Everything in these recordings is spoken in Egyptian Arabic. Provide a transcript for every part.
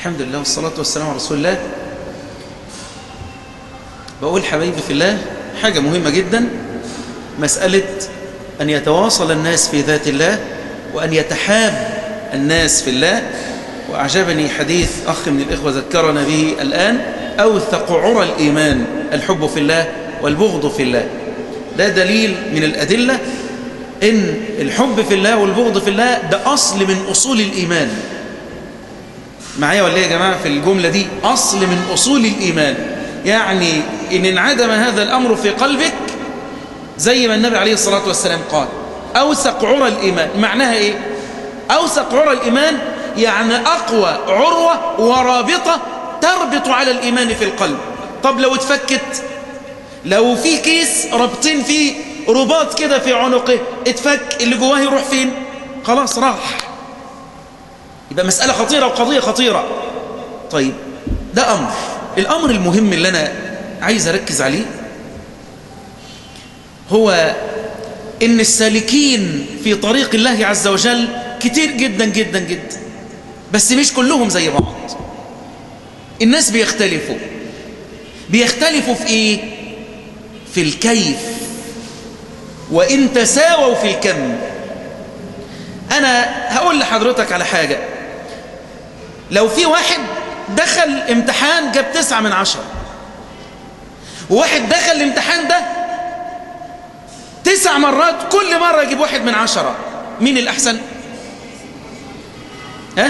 الحمد لله والصلاة والسلام على رسول الله بقول حبايبي في الله حاجة مهمة جدا مسألة أن يتواصل الناس في ذات الله وأن يتحاب الناس في الله وأعجبني حديث أخ من الإخوة ذكرنا به الآن أوثق عرى الإيمان الحب في الله والبغض في الله ده دليل من الأدلة إن الحب في الله والبغض في الله ده أصل من أصول الإيمان معايا ولا إيه يا جماعة في الجملة دي أصل من أصول الإيمان يعني إن انعدم هذا الأمر في قلبك زي ما النبي عليه الصلاة والسلام قال أوثق عرى الإيمان معناها إيه أوثق عرى الإيمان يعني أقوى عروة ورابطة تربط على الإيمان في القلب طب لو اتفكت لو في كيس رابطين فيه رباط كده في عنقه اتفك اللي جواه يروح فين خلاص راح يبقى مسألة خطيرة وقضية خطيرة طيب ده أمر الأمر المهم اللي أنا عايز أركز عليه هو إن السالكين في طريق الله عز وجل كتير جدا جدا جدا بس مش كلهم زي بعض الناس بيختلفوا بيختلفوا في إيه في الكيف وإن تساووا في الكم أنا هقول لحضرتك على حاجة لو في واحد دخل امتحان جاب تسعة من عشرة وواحد دخل الامتحان ده تسع مرات كل مرة يجيب واحد من عشرة مين الأحسن ها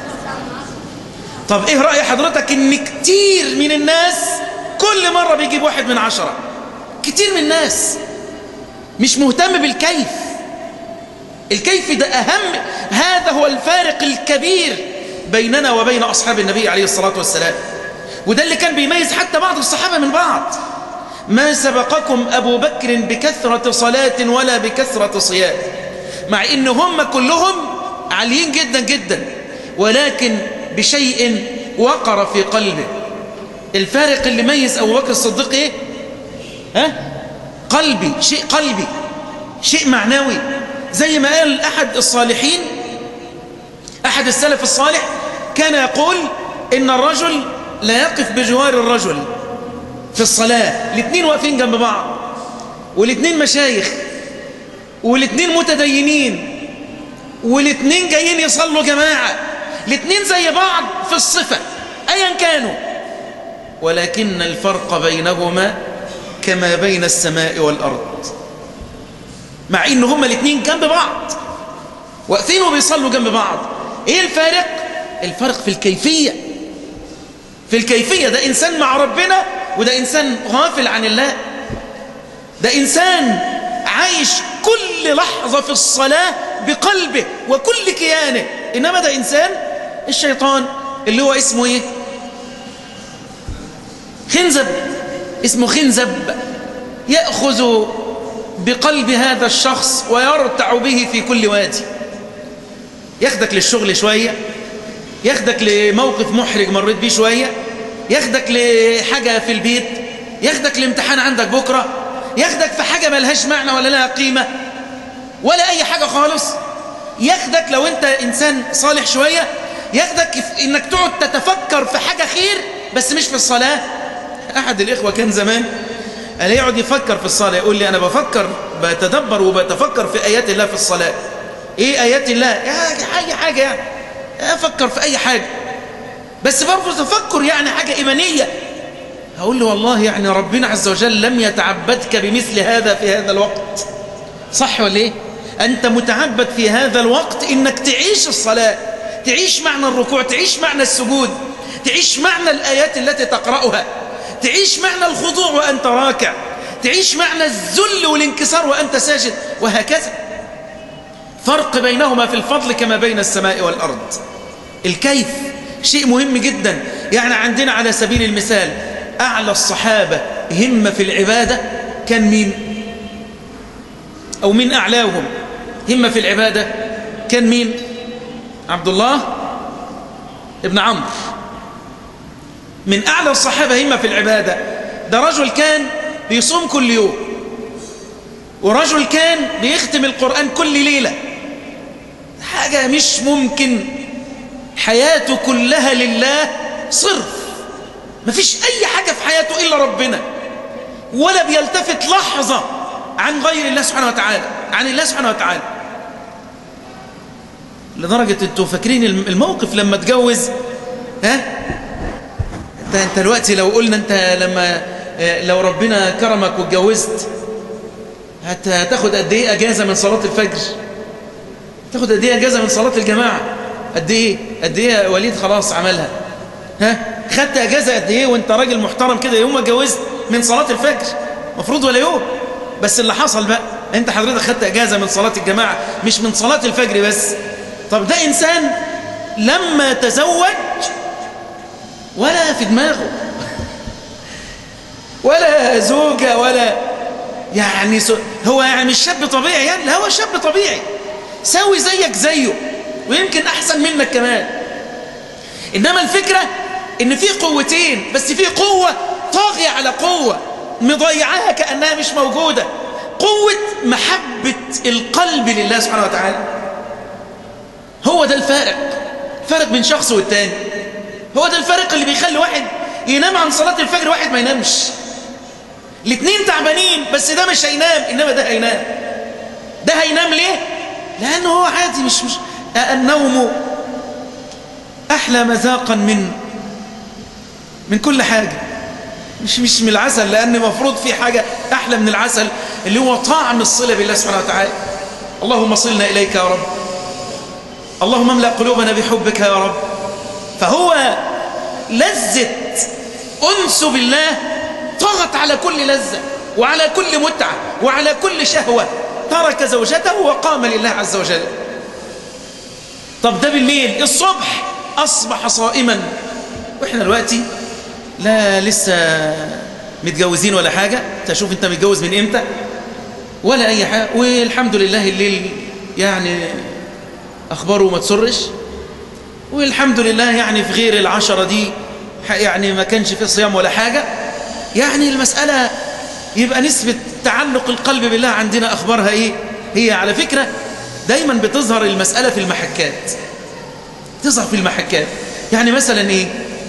طب ايه رأي حضرتك ان كتير من الناس كل مرة بيجيب واحد من عشرة كتير من الناس مش مهتم بالكيف الكيف ده أهم هذا هو الفارق الكبير بيننا وبين أصحاب النبي عليه الصلاة والسلام وده اللي كان بيميز حتى بعض الصحابة من بعض ما سبقكم أبو بكر بكثرة صلاة ولا بكثرة صيام مع إن هم كلهم عاليين جدا جدا ولكن بشيء وقر في قلبه الفارق اللي ميز أبو بكر الصديق إيه؟ ها؟ قلبي شيء قلبي شيء معنوي زي ما قال أحد الصالحين أحد السلف الصالح كان يقول إن الرجل لا يقف بجوار الرجل في الصلاة الاثنين واقفين جنب بعض والاثنين مشايخ والاثنين متدينين والاثنين جايين يصلوا جماعة الاثنين زي بعض في الصفة أيا كانوا ولكن الفرق بينهما كما بين السماء والأرض مع إن هما الاثنين جنب بعض واقفين وبيصلوا جنب بعض إيه الفارق؟ الفرق في الكيفية في الكيفية ده إنسان مع ربنا وده إنسان غافل عن الله ده إنسان عايش كل لحظة في الصلاة بقلبه وكل كيانه إنما ده إنسان الشيطان اللي هو اسمه إيه خنزب اسمه خنزب يأخذ بقلب هذا الشخص ويرتع به في كل وادي ياخدك للشغل شوية ياخدك لموقف محرج مريت بيه شوية ياخدك لحاجة في البيت ياخدك لامتحان عندك بكرة ياخدك في حاجة ملهاش معنى ولا لها قيمة ولا أي حاجة خالص ياخدك لو أنت إنسان صالح شوية ياخدك إنك تقعد تتفكر في حاجة خير بس مش في الصلاة أحد الإخوة كان زمان قال يقعد يفكر في الصلاة يقول لي أنا بفكر بتدبر وبتفكر في آيات الله في الصلاة إيه آيات الله يا أي حاجة يعني أفكر في أي حاجة بس برضه تفكر يعني حاجة إيمانية هقول له والله يعني ربنا عز وجل لم يتعبدك بمثل هذا في هذا الوقت صح ولا إيه أنت متعبد في هذا الوقت إنك تعيش الصلاة تعيش معنى الركوع تعيش معنى السجود تعيش معنى الآيات التي تقرأها تعيش معنى الخضوع وأنت راكع تعيش معنى الذل والانكسار وأنت ساجد وهكذا فرق بينهما في الفضل كما بين السماء والأرض الكيف شيء مهم جدا يعني عندنا على سبيل المثال أعلى الصحابة همة في العبادة كان مين أو من أعلاهم همة في العبادة كان مين عبد الله ابن عمرو من أعلى الصحابة همة في العبادة ده رجل كان بيصوم كل يوم ورجل كان بيختم القرآن كل ليلة حاجة مش ممكن حياته كلها لله صرف مفيش أي حاجة في حياته إلا ربنا ولا بيلتفت لحظة عن غير الله سبحانه وتعالى عن الله سبحانه وتعالى لدرجة انتوا فاكرين الموقف لما اتجوز ها انت انت دلوقتي لو قلنا انت لما لو ربنا كرمك واتجوزت هتاخد قد ايه اجازه من صلاه الفجر تاخد قد ايه اجازه من صلاه الجماعه قد ايه قد ايه وليد خلاص عملها ها خدت اجازه قد ايه وانت راجل محترم كده يوم ما اتجوزت من صلاه الفجر مفروض ولا يوم بس اللي حصل بقى انت حضرتك خدت اجازه من صلاه الجماعه مش من صلاه الفجر بس طب ده انسان لما تزوج ولا في دماغه ولا زوجة ولا يعني هو يعني مش شاب طبيعي يعني لا هو شاب طبيعي سوي زيك زيه ويمكن أحسن منك كمان إنما الفكرة إن في قوتين بس في قوة طاغية على قوة مضيعاها كأنها مش موجودة قوة محبة القلب لله سبحانه وتعالى هو ده الفارق الفارق بين شخص والتاني هو ده الفارق اللي بيخلي واحد ينام عن صلاة الفجر واحد ما ينامش الاثنين تعبانين بس ده مش هينام انما ده هينام ده هينام ليه لانه هو عادي مش مش النوم احلى مذاقا من من كل حاجه مش مش من العسل لان المفروض في حاجه احلى من العسل اللي هو طعم الصله بالله سبحانه وتعالى اللهم صلنا اليك يا رب اللهم املا قلوبنا بحبك يا رب فهو لذه انس بالله طغت على كل لذة وعلى كل متعة وعلى كل شهوة ترك زوجته وقام لله عز وجل طب ده بالليل الصبح أصبح صائما وإحنا دلوقتي لا لسه متجوزين ولا حاجة تشوف انت متجوز من امتى ولا أي حاجة والحمد لله الليل يعني أخباره ما تسرش والحمد لله يعني في غير العشرة دي يعني ما كانش في صيام ولا حاجة يعني المسألة يبقى نسبة تعلق القلب بالله عندنا أخبارها إيه هي على فكرة دايما بتظهر المسألة في المحكات تظهر في المحكات يعني مثلا إيه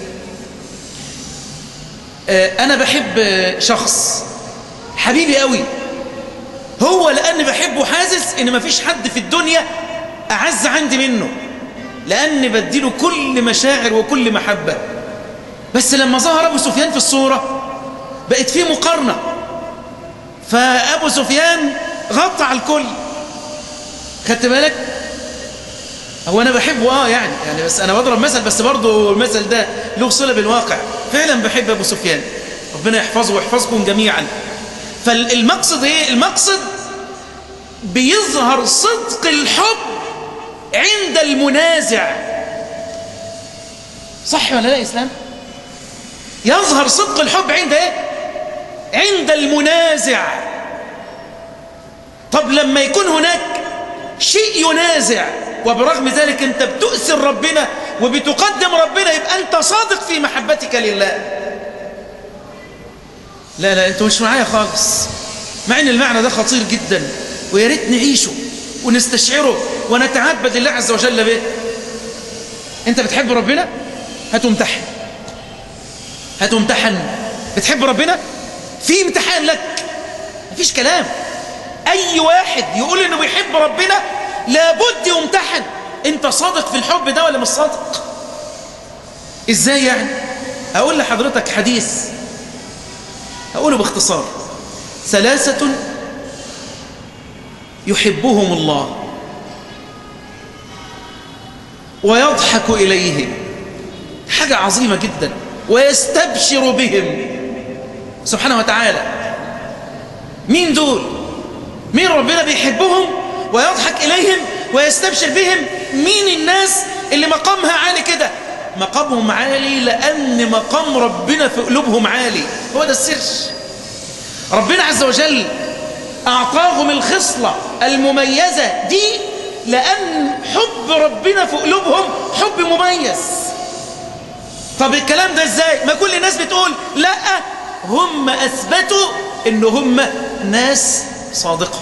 آه أنا بحب شخص حبيبي قوي هو لأن بحبه حاسس إن مفيش حد في الدنيا أعز عندي منه لأن بديله كل مشاعر وكل محبة بس لما ظهر أبو سفيان في الصورة بقت في مقارنة فأبو سفيان غطى على الكل خدت بالك هو أنا بحبه آه يعني يعني بس أنا بضرب مثل بس برضه المثل ده له صلة بالواقع فعلا بحب أبو سفيان ربنا يحفظه ويحفظكم جميعا فالمقصد إيه المقصد بيظهر صدق الحب عند المنازع صح ولا لا إسلام يظهر صدق الحب عند ايه عند المنازع طب لما يكون هناك شيء ينازع وبرغم ذلك انت بتؤثر ربنا وبتقدم ربنا يبقى انت صادق في محبتك لله لا لا انتوا مش معايا خالص مع ان المعنى ده خطير جدا ويا ريت نعيشه ونستشعره ونتعبد الله عز وجل به انت بتحب ربنا هتمتحن هتمتحن بتحب ربنا في امتحان لك مفيش كلام اي واحد يقول انه بيحب ربنا لابد يمتحن انت صادق في الحب ده ولا مش صادق ازاي يعني اقول لحضرتك حديث اقوله باختصار ثلاثة يحبهم الله ويضحك إليهم حاجة عظيمة جدا ويستبشر بهم سبحانه وتعالى مين دول مين ربنا بيحبهم ويضحك إليهم ويستبشر بهم مين الناس اللي مقامها عالي كده مقامهم عالي لأن مقام ربنا في قلوبهم عالي هو ده السر ربنا عز وجل أعطاهم الخصلة المميزة دي لأن حب ربنا في قلوبهم حب مميز طب الكلام ده ازاي ما كل الناس بتقول لا هم أثبتوا إن هم ناس صادقة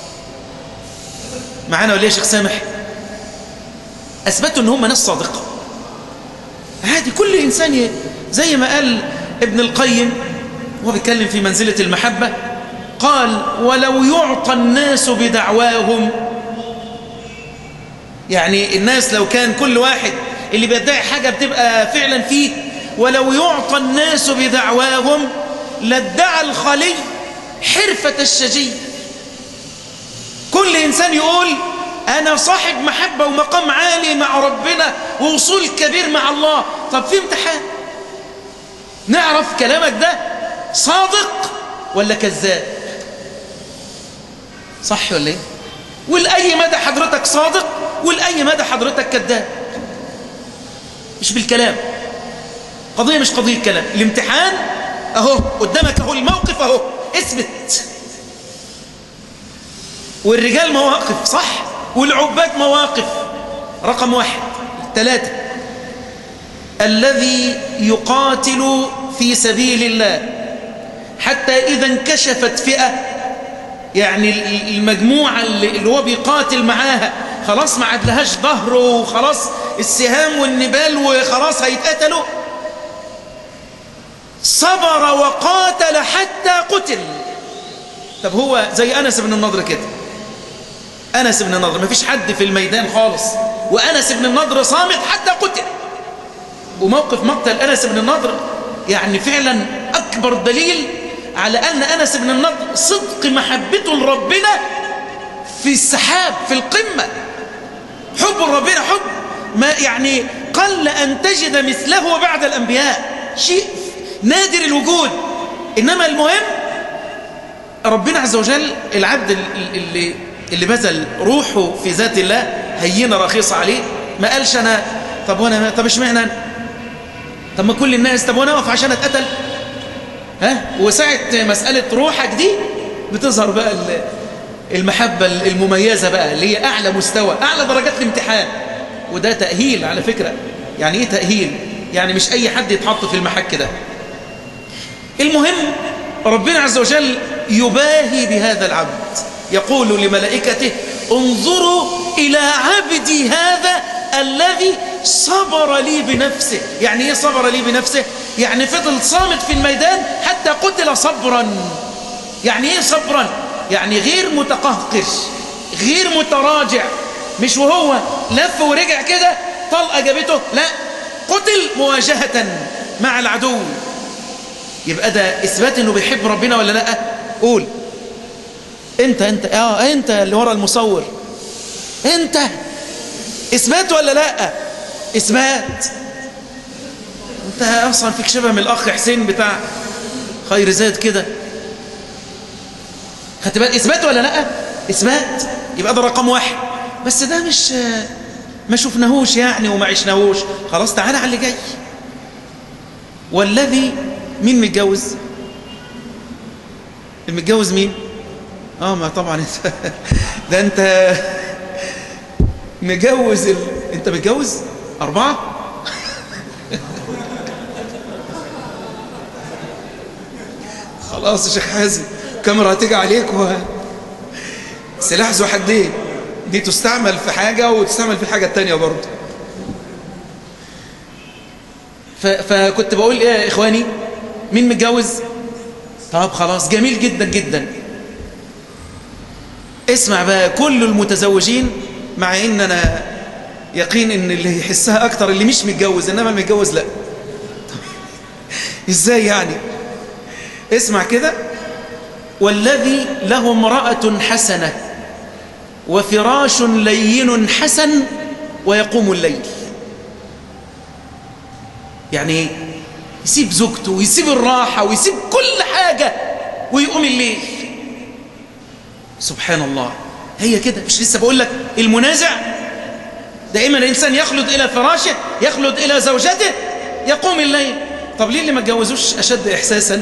معانا ولا يا شيخ سامح أثبتوا إن هم ناس صادقة عادي كل إنسان زي ما قال ابن القيم وهو بيتكلم في منزلة المحبة قال ولو يعطى الناس بدعواهم يعني الناس لو كان كل واحد اللي بيدعي حاجة بتبقى فعلا فيه ولو يعطى الناس بدعواهم لادعى الخلي حرفة الشجي كل إنسان يقول أنا صاحب محبة ومقام عالي مع ربنا ووصول كبير مع الله طب في امتحان نعرف كلامك ده صادق ولا كذاب صح ولا ايه ولأي مدى حضرتك صادق ولأي مدى حضرتك كذاب مش بالكلام قضية مش قضية كلام الامتحان اهو قدامك اهو الموقف اهو اثبت والرجال مواقف صح والعباد مواقف رقم واحد ثلاثة الذي يقاتل في سبيل الله حتى إذا انكشفت فئة يعني المجموعة اللي هو بيقاتل معاها خلاص ما عدلهاش ظهره وخلاص السهام والنبال وخلاص هيتقتلوا صبر وقاتل حتى قتل طب هو زي أنس بن النضر كده أنس بن النضر ما فيش حد في الميدان خالص وأنس بن النضر صامت حتى قتل وموقف مقتل أنس بن النضر يعني فعلا أكبر دليل على أن أنس بن النضر صدق محبته لربنا في السحاب في القمة حب ربنا حب ما يعني قل أن تجد مثله بعد الأنبياء شيء نادر الوجود إنما المهم ربنا عز وجل العبد اللي اللي بذل روحه في ذات الله هينة رخيصة عليه ما قالش أنا طب وانا طب اشمعنى انا طب ما كل الناس طب وانا اقف عشان اتقتل ها وساعة مسألة روحك دي بتظهر بقى المحبة المميزة بقى اللي هي أعلى مستوى أعلى درجات الامتحان وده تأهيل على فكرة يعني إيه تأهيل يعني مش أي حد يتحط في المحك ده المهم ربنا عز وجل يباهي بهذا العبد يقول لملائكته انظروا إلى عبدي هذا الذي صبر لي بنفسه يعني ايه صبر لي بنفسه يعني فضل صامت في الميدان حتى قتل صبرا يعني ايه صبرا يعني غير متقهقر غير متراجع مش وهو لف ورجع كده طلقة جابته لا قتل مواجهة مع العدو يبقى ده اثبات انه بيحب ربنا ولا لا قول انت انت اه انت اللي ورا المصور انت اثبات ولا لا اثبات انت اصلا فيك شبه من الاخ حسين بتاع خير زاد كده خدت بالك اثبات ولا لا اثبات يبقى ده رقم واحد بس ده مش ما شفناهوش يعني وما عشناهوش خلاص تعالى على اللي جاي والذي مين متجوز المتجوز مين اه ما طبعا انت ده انت مجوز ال... انت متجوز اربعة خلاص يا شيخ حازم كاميرا هتيجي عليك و سلاح ذو حدين دي تستعمل في حاجة وتستعمل في الحاجة التانية برضه ف... فكنت بقول ايه يا اخواني مين متجوز طب خلاص جميل جدا جدا اسمع بقى كل المتزوجين مع ان انا يقين ان اللي يحسها اكتر اللي مش متجوز انما المتجوز لا ازاي يعني اسمع كده والذي له امرأة حسنة وفراش لين حسن ويقوم الليل يعني يسيب زوجته ويسيب الراحة ويسيب كل حاجة ويقوم الليل سبحان الله هي كده مش لسه بقول لك المنازع دائما الإنسان يخلد إلى فراشه يخلد إلى زوجته يقوم الليل طب ليه اللي ما اتجوزوش أشد إحساسا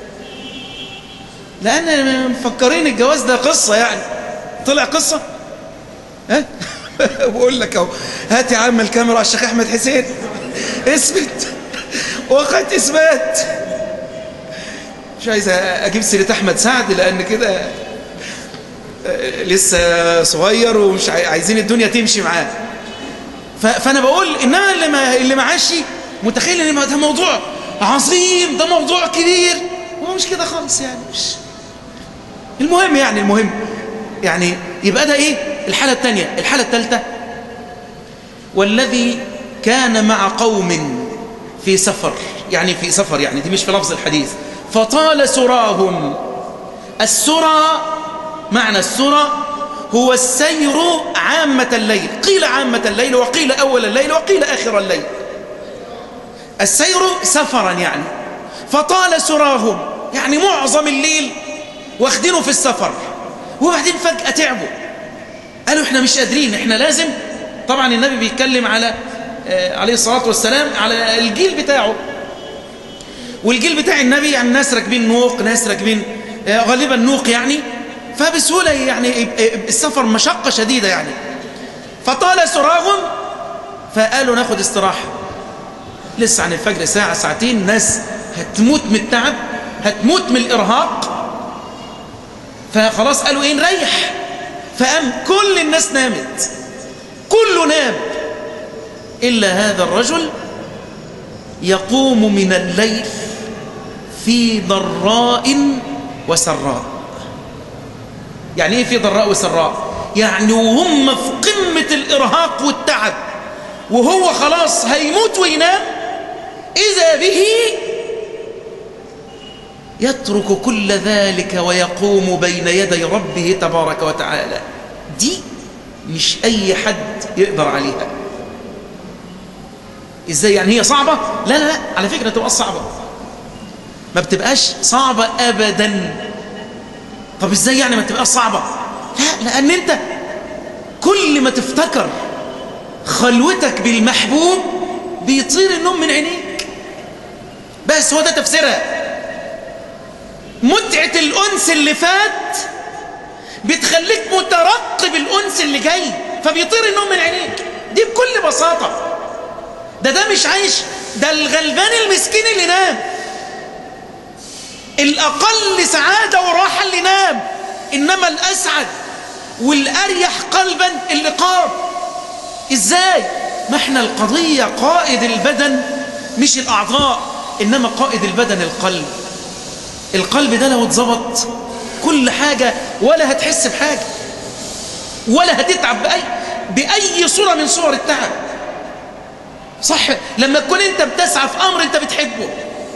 لأن مفكرين الجواز ده قصة يعني طلع قصة ها بقول لك اهو هات يا عم الكاميرا على الشيخ أحمد حسين اثبت وقت إثبات مش عايز أجيب سيرة أحمد سعد لأن كده لسه صغير ومش عايزين الدنيا تمشي معاه فانا بقول انما اللي ما اللي معاشي متخيل ان ده موضوع عظيم ده موضوع كبير هو مش كده خالص يعني مش المهم يعني المهم يعني يبقى ده ايه الحالة الثانية الحالة الثالثة والذي كان مع قوم في سفر يعني في سفر يعني دي مش في لفظ الحديث فطال سراهم السرى معنى السرى هو السير عامة الليل قيل عامة الليل وقيل أول الليل وقيل آخر الليل السير سفرا يعني فطال سراهم يعني معظم الليل واخدينه في السفر وبعدين فجأة تعبوا قالوا احنا مش قادرين احنا لازم طبعا النبي بيتكلم على آه عليه الصلاة والسلام على الجيل بتاعه والجيل بتاع النبي يعني ناس راكبين نوق ناس راكبين آه غالبا نوق يعني فبسهولة يعني السفر مشقة شديدة يعني فطال سراهم فقالوا ناخد استراحة لسه عن الفجر ساعة ساعتين ناس هتموت من التعب هتموت من الإرهاق فخلاص قالوا ايه نريح فقام كل الناس نامت كله نام إلا هذا الرجل يقوم من الليل في ضراء وسراء يعني ايه في ضراء وسراء يعني وهم في قمة الإرهاق والتعب وهو خلاص هيموت وينام إذا به يترك كل ذلك ويقوم بين يدي ربه تبارك وتعالى دي مش أي حد يقدر عليها إزاي يعني هي صعبة لا لا لا على فكرة تبقى صعبة ما بتبقاش صعبة أبدا طب إزاي يعني ما تبقاش صعبة لا لأن أنت كل ما تفتكر خلوتك بالمحبوب بيطير النوم من عينيك بس هو ده تفسيرها متعة الأنس اللي فات بتخليك مترقب الأنس اللي جاي فبيطير النوم من عينيك دي بكل بساطة ده ده مش عايش ده الغلبان المسكين اللي نام الأقل سعادة وراحة اللي نام إنما الأسعد والأريح قلبا اللي قام إزاي؟ ما احنا القضية قائد البدن مش الأعضاء إنما قائد البدن القلب القلب ده لو اتظبط كل حاجة ولا هتحس بحاجة ولا هتتعب بأي, بأي صورة من صور التعب صح لما تكون انت بتسعى في أمر انت بتحبه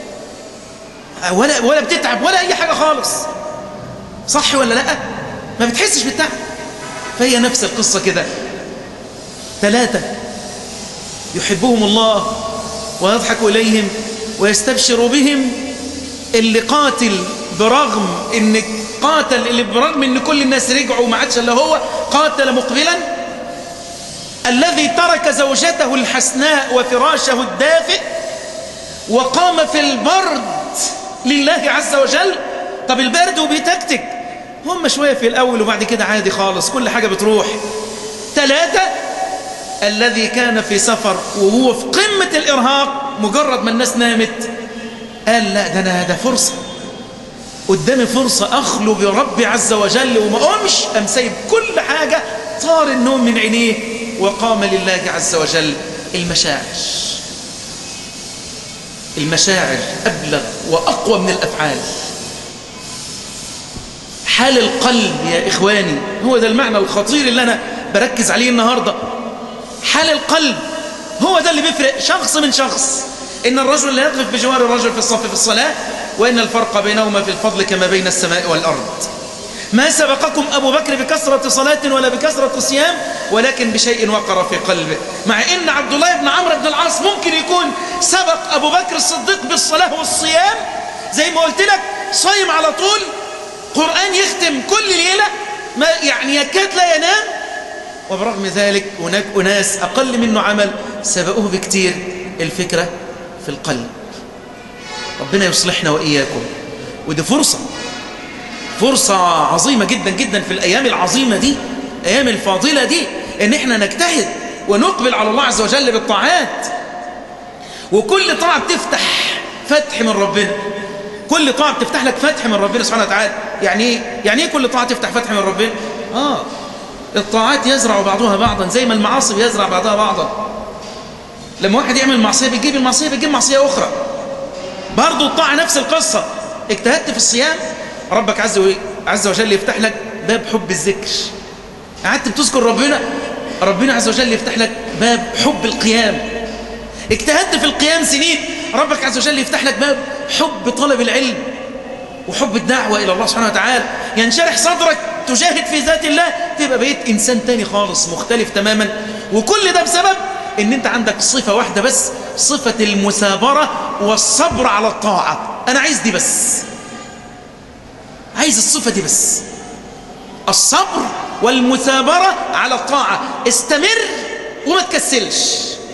ولا, ولا بتتعب ولا أي حاجة خالص صح ولا لا ما بتحسش بالتعب فهي نفس القصة كده ثلاثة يحبهم الله ويضحك إليهم ويستبشر بهم اللي قاتل برغم ان قاتل اللي برغم ان كل الناس رجعوا وما عادش الا هو قاتل مقبلا الذي ترك زوجته الحسناء وفراشه الدافئ وقام في البرد لله عز وجل طب البرد وبيتكتك هم شوية في الأول وبعد كده عادي خالص كل حاجة بتروح ثلاثة الذي كان في سفر وهو في قمة الإرهاق مجرد ما الناس نامت قال لا ده أنا ده فرصة قدامي فرصة أخلو بربي عز وجل وما أقومش أم سايب كل حاجة طار النوم من عينيه وقام لله عز وجل المشاعر المشاعر أبلغ وأقوى من الأفعال حال القلب يا إخواني هو ده المعنى الخطير اللي أنا بركز عليه النهاردة حال القلب هو ده اللي بيفرق شخص من شخص إن الرجل لا يقف بجوار الرجل في الصف في الصلاة وإن الفرق بينهما في الفضل كما بين السماء والأرض ما سبقكم أبو بكر بكثرة صلاة ولا بكثرة صيام ولكن بشيء وقر في قلبه مع إن عبد الله بن عمرو بن العاص ممكن يكون سبق أبو بكر الصديق بالصلاة والصيام زي ما قلت لك صايم على طول قرآن يختم كل ليلة ما يعني يكاد لا ينام وبرغم ذلك هناك أناس أقل منه عمل سبقوه بكتير الفكرة في القلب ربنا يصلحنا وإياكم ودي فرصة فرصة عظيمة جدا جدا في الأيام العظيمة دي الأيام الفاضلة دي إن إحنا نجتهد ونقبل على الله عز وجل بالطاعات وكل طاعة بتفتح فتح من ربنا كل طاعة بتفتح لك فتح من ربنا سبحانه وتعالى يعني ايه يعني ايه كل طاعة تفتح فتح من ربنا اه الطاعات يزرع بعضها بعضا زي ما المعاصي يزرع بعضها بعضا لما واحد يعمل معصية بتجيب المعصية بتجيب معصية أخرى برضو الطاعة نفس القصة اجتهدت في الصيام ربك عز, و... عز وجل يفتح لك باب حب الذكر قعدت بتذكر ربنا ربنا عز وجل يفتح لك باب حب القيام اجتهدت في القيام سنين ربك عز وجل يفتح لك باب حب طلب العلم وحب الدعوة إلى الله سبحانه وتعالى ينشرح صدرك تجاهد في ذات الله تبقى بقيت إنسان تاني خالص مختلف تماما وكل ده بسبب ان انت عندك صفة واحدة بس صفة المثابرة والصبر على الطاعة انا عايز دي بس عايز الصفة دي بس الصبر والمثابرة على الطاعة استمر وما تكسلش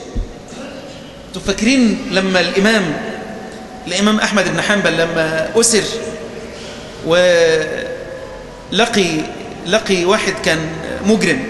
تفكرين لما الإمام الإمام أحمد بن حنبل لما أسر ولقي لقي واحد كان مجرم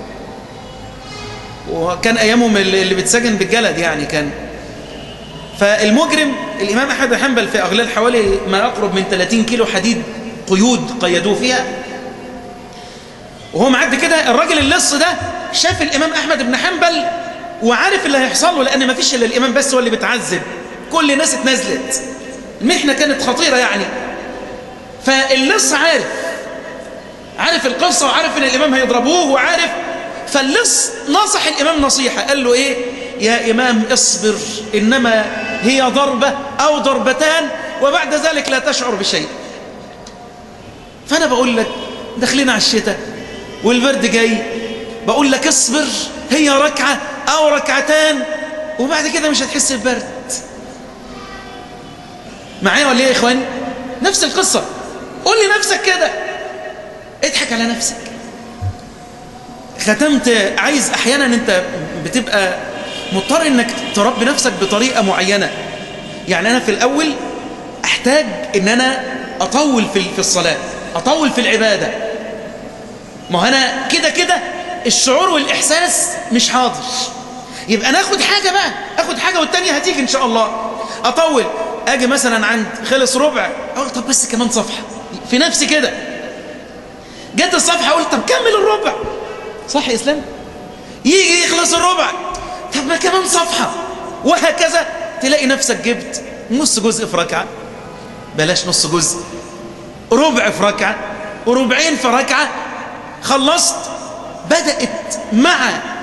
وكان أيامهم اللي بتسجن بالجلد يعني كان فالمجرم الإمام أحمد بن حنبل في أغلال حوالي ما يقرب من 30 كيلو حديد قيود قيدوه فيها وهو معدي كده الراجل اللص ده شاف الإمام أحمد بن حنبل وعارف اللي هيحصل له لأن ما فيش إلا الإمام بس هو اللي بتعذب كل الناس اتنزلت المحنة كانت خطيرة يعني فاللص عارف عارف القصة وعارف إن الإمام هيضربوه وعارف فاللص نصح الإمام نصيحة قال له إيه يا إمام اصبر إنما هي ضربة أو ضربتان وبعد ذلك لا تشعر بشيء فأنا بقول لك داخلين على الشتاء والبرد جاي بقول لك اصبر هي ركعة أو ركعتان وبعد كده مش هتحس ببرد معايا ولا ايه يا إخواني نفس القصة قول لنفسك كده اضحك على نفسك ختمت عايز احيانا انت بتبقى مضطر انك تربي نفسك بطريقة معينة يعني انا في الاول احتاج ان انا اطول في في الصلاة اطول في العبادة ما انا كده كده الشعور والاحساس مش حاضر يبقى ناخد حاجة بقى اخد حاجة والتانية هتيجي ان شاء الله اطول اجي مثلا عند خلص ربع اقول طب بس كمان صفحة في نفسي كده جت الصفحة اقول طب كمل الربع صح يا اسلام يجي يخلص الربع طب ما كمان صفحة وهكذا تلاقي نفسك جبت نص جزء في ركعة بلاش نص جزء ربع في ركعة وربعين في ركعة خلصت بدأت مع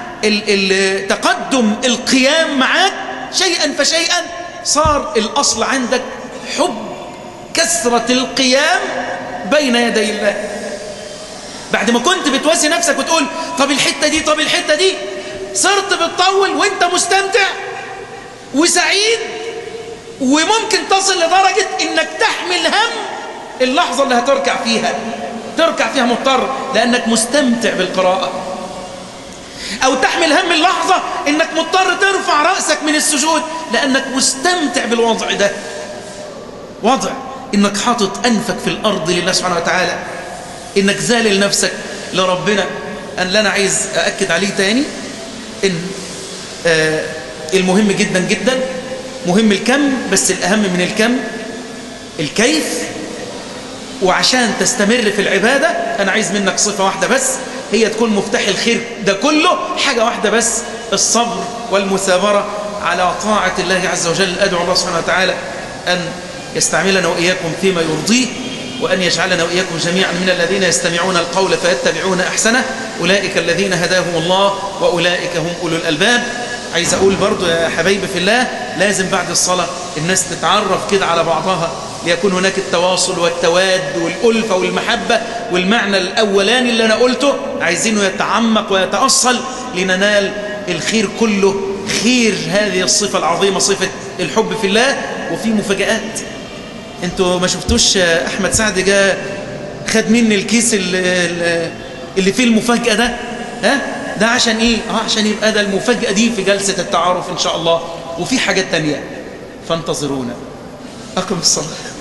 تقدم القيام معاك شيئا فشيئا صار الأصل عندك حب كثرة القيام بين يدي الله بعد ما كنت بتواسي نفسك وتقول طب الحتة دي طب الحتة دي صرت بتطول وانت مستمتع وسعيد وممكن تصل لدرجة انك تحمل هم اللحظة اللي هتركع فيها تركع فيها مضطر لانك مستمتع بالقراءة او تحمل هم اللحظة انك مضطر ترفع رأسك من السجود لانك مستمتع بالوضع ده وضع انك حاطط انفك في الارض لله سبحانه وتعالى انك ذالل نفسك لربنا ان لنا عايز اأكد عليه تاني ان آه المهم جدا جدا مهم الكم بس الاهم من الكم الكيف وعشان تستمر في العبادة انا عايز منك صفة واحدة بس هي تكون مفتاح الخير ده كله حاجة واحدة بس الصبر والمثابرة على طاعة الله عز وجل أدعو الله سبحانه وتعالى أن يستعملنا وإياكم فيما يرضيه وأن يجعلنا وإياكم جميعا من الذين يستمعون القول فيتبعون أحسنه أولئك الذين هداهم الله وأولئك هم أولو الألباب عايز أقول برضو يا حبايبي في الله لازم بعد الصلاة الناس تتعرف كده على بعضها ليكون هناك التواصل والتواد والألفة والمحبة والمعنى الأولاني اللي أنا قلته عايزينه يتعمق ويتأصل لننال الخير كله خير هذه الصفة العظيمة صفة الحب في الله وفي مفاجآت انتوا ما شفتوش احمد سعد جاء خد مني الكيس اللي, اللي فيه المفاجأة ده ها ده عشان ايه اه عشان يبقى ده المفاجأة دي في جلسة التعارف ان شاء الله وفي حاجات تانية فانتظرونا اقم الصلاة